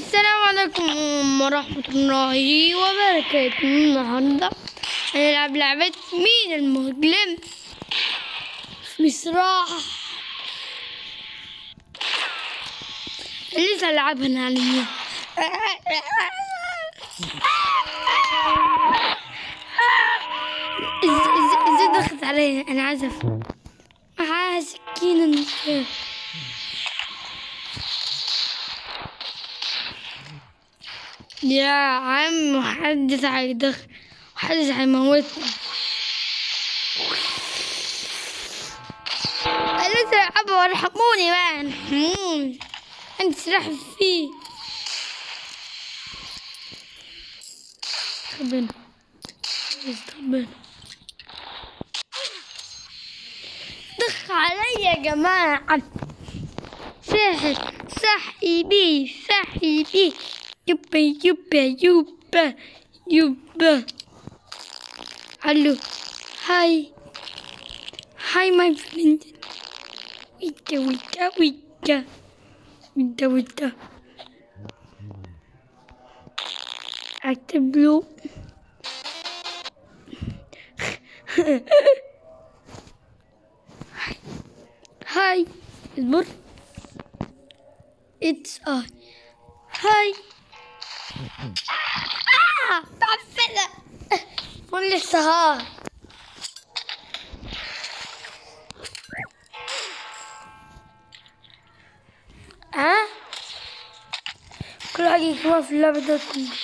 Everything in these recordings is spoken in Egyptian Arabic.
السلام عليكم ورحمة الله وبركاته النهاردة هنلعب لعبة مين المظلم بصراحة لسه لعبها عليا ازاي دخلت علي انا عايزة افهم معاها سكينة انت يا عم محدش هيدخل محدش هيموتني أنا لسه يلعبوا ارحموني بقى ارحموني انت سلاح فيه استخبنا استخبنا دخ علي يا جماعة سحر سحبي سحبي يبا يبا يبا يبا الو هاي هاي ماي فريند ويتا ويتا ويتا ويتا ويتا اكتب له هاي اصبر اتس اي هاي آه تعفنة من السهار ها كل حاجة كمان في اللعبة ده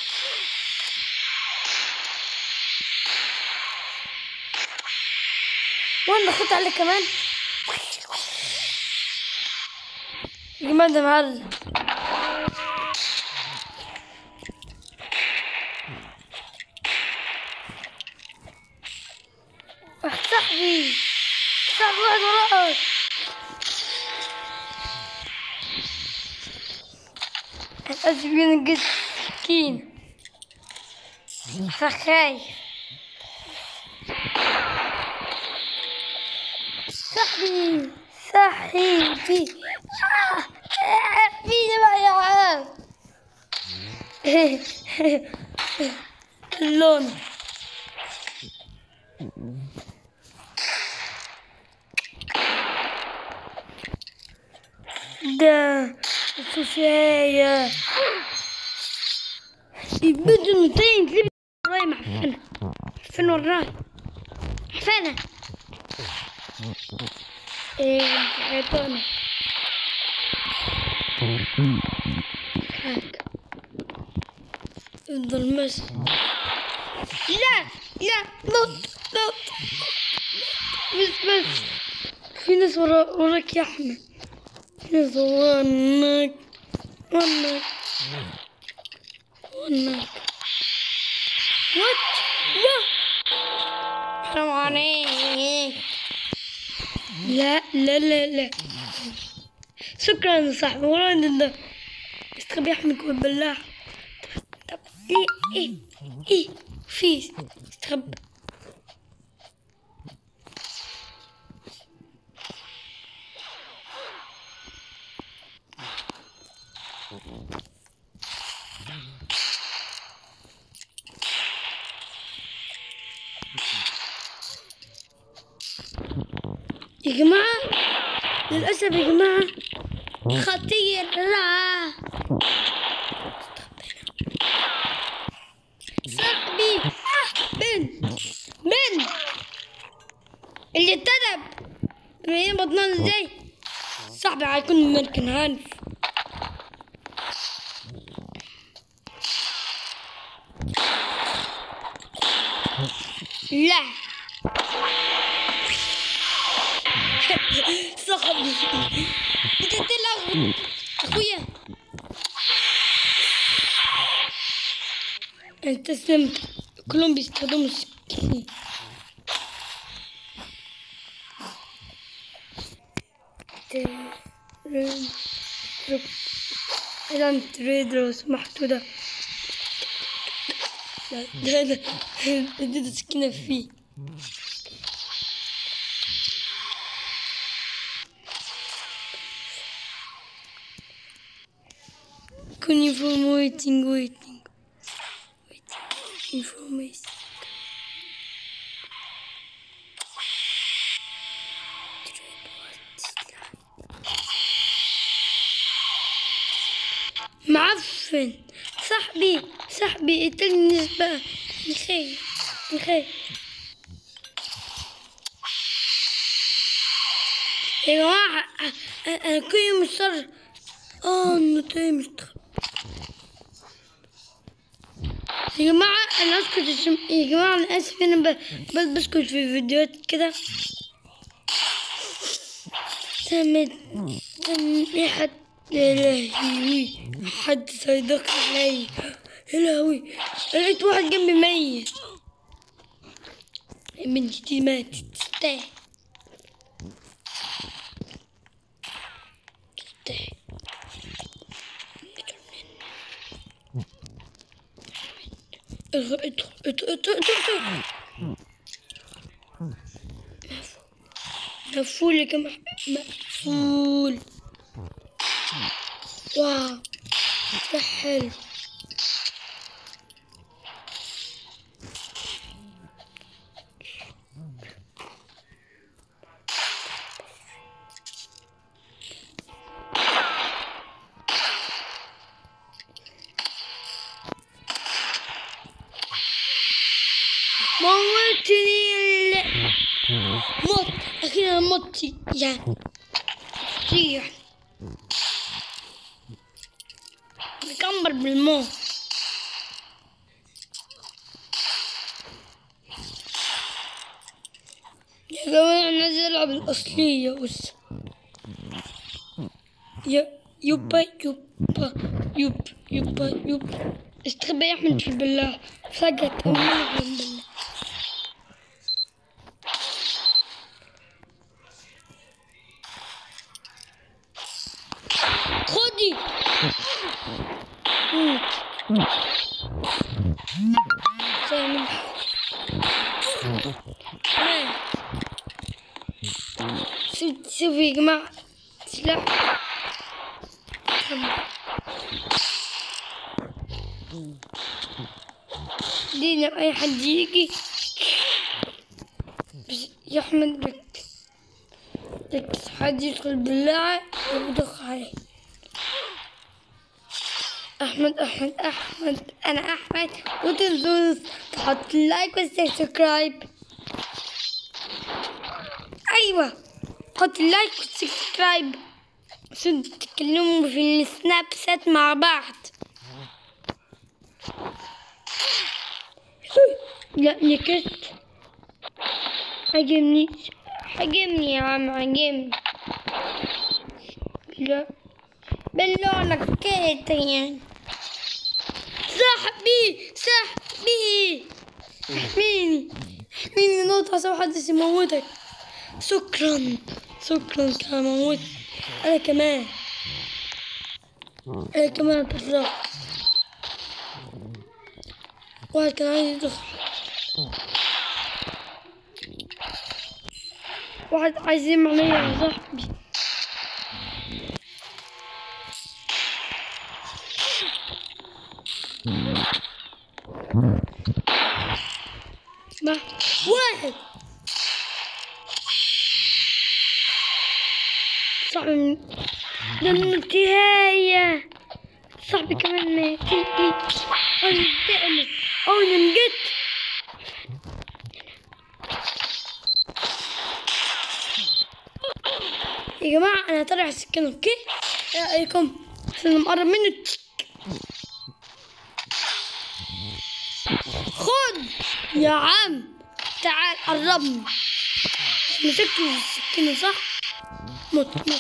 وين دخلت عليه كمان يا جماعة ده معلم واحد صاحبي صاحبي واحد وراك أسف أنا قلت سكين فخايف صاحبي صاحبي آه، آه، فيني بقى يا عم اللون ده السوسية يبدو نطين تلبس وراي محفنة محفنة وراي محفنة ايه حيطانة هاك افضل مس لا لا نط نط بس بس في ناس ورا وراك يا احمد في ناس وراك وراك وراك وات وات حرام عليك لا لا لا لا شكرا يا صاحبي ورانا ده استخبي يا احمد جوه البلاعة طب ايه ايه ايه في استخبى يا جماعة للأسف يا جماعة خطيرة صاحبي آه بن بن اللي اتدب هي بطنان ازاي صاحبي هيكون مركن هانف لا صاحبي انت تلعب اخويا انت سمت كلهم بيستخدموا السكين اذا تريد لو سمحتوا ده لا ده ده ده ده سكينة فيه Cuneiform waiting, waiting. Waiting. Information. معفن صاحبي صاحبي قتلني نسبة نخيل نخيل يا جماعة أ- أ- أنا كل يوم مضطر اه النوتية مستخبي يا جماعة أنا أسكت عشان يا جماعة أنا آسف أنا ب... بس بسكت في فيديوهات كده سمت سمي حد يا لهوي حد صيدق علي يا لهوي لقيت واحد جنبي ميت بنتي دي ماتت تستاهل تستاهل ادخل ادخل ادخل ادخل ادخل مقفول يا جماعة مقفول واو ده حلو موتني ال- موت أخيرا موت يعني صيح مكمبر بالموت يا جماعة أنا عايز ألعب الأصلية بس يا يبا يبا يب يبا يب استخبى يا أحمد في البلاع فجأة أمي من بالله خدي موت تعمل مات شو تسوي يا جماعة سلاح دينا أي حد يجي بس يا أحمد لك لك حد يدخل بالله ويدخل عليه احمد احمد احمد انا احمد وتنسوش تحط لايك والسبسكرايب ايوه حط لايك والسبسكرايب عشان تتكلموا في السناب سات مع بعض لا نكست عجبني عجبني يا عم عجبني لا بلونك كده يعني صاحبي صاحبي احميني احميني نقطة عشان محدش يموتك شكرا شكرا كان موت انا كمان انا كمان اتطلع واحد كان عايز يدخل واحد عايز يعمل عليا يا صاحبي ما واحد صاحبي ده النتهاية صاحبي كمان مات انا انتقمت انا نجت يا جماعة أنا طالع السكين أوكي؟ إيه رأيكم؟ عشان نقرب منه خد يا عم تعال قربني مسكت السكينة صح؟ موت موت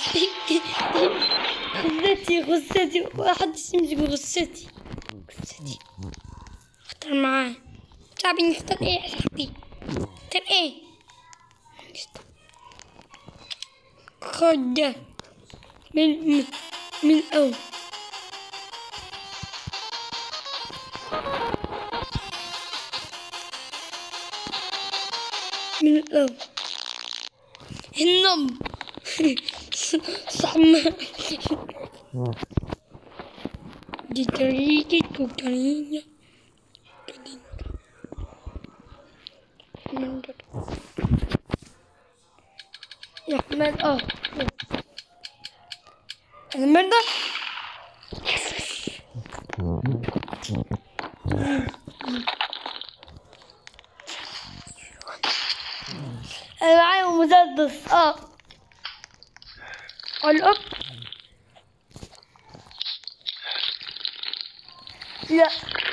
غزتي غزتي محدش يمسك غزتي غزتي اختار معاه صاحبي نختار ايه يا صاحبي؟ نختار ايه؟ خد ده من من من أول من الأول النم صح ما دي طريقة كوكارينيا يا أحمد اه أحمد أنا معايا مسدس اه الأب لا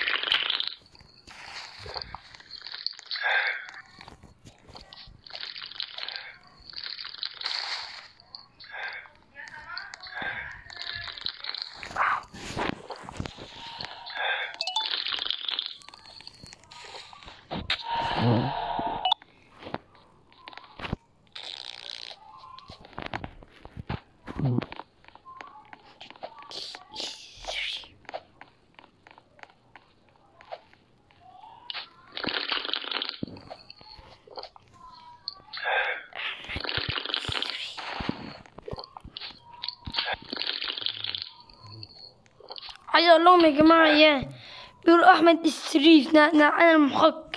عايز اقول لهم يا جماعة يا بيقول احمد الشريف نا نا انا المحق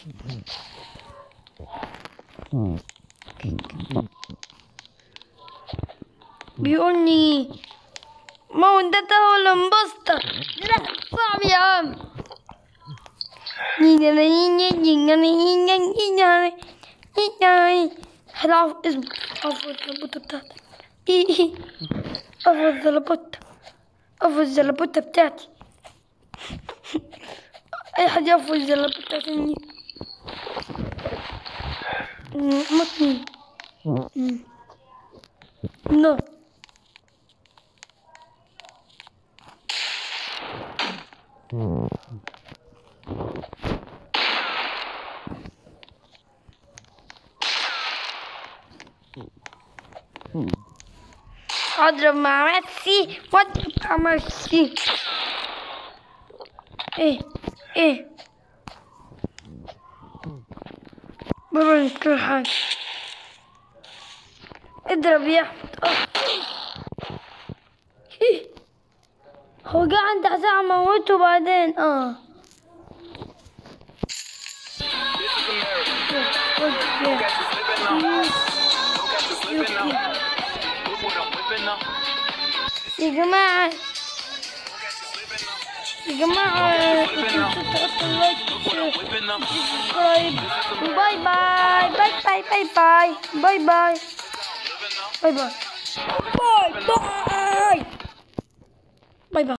بيقول لي ما هو ده ده ولا انبسطة لا صعب يا عم هلعب اسمه افضل الزلبوتة بتاعتي ايه افضل الزلبوتة افضل الزلبوتة بتاعتي اي حد يفضل الزلبوتة بتاعتي مطني نو اضرب مع ميسي واضرب مع ميسي ايه ايه بابا مش كل حاجة اضرب يا احمد اه إيه. هو جه عند ساعة موته بعدين اه يا جماعة يا جماعة تحطوا اللايك سبسكرايب باي باي باي باي باي باي باي باي باي باي باي باي باي باي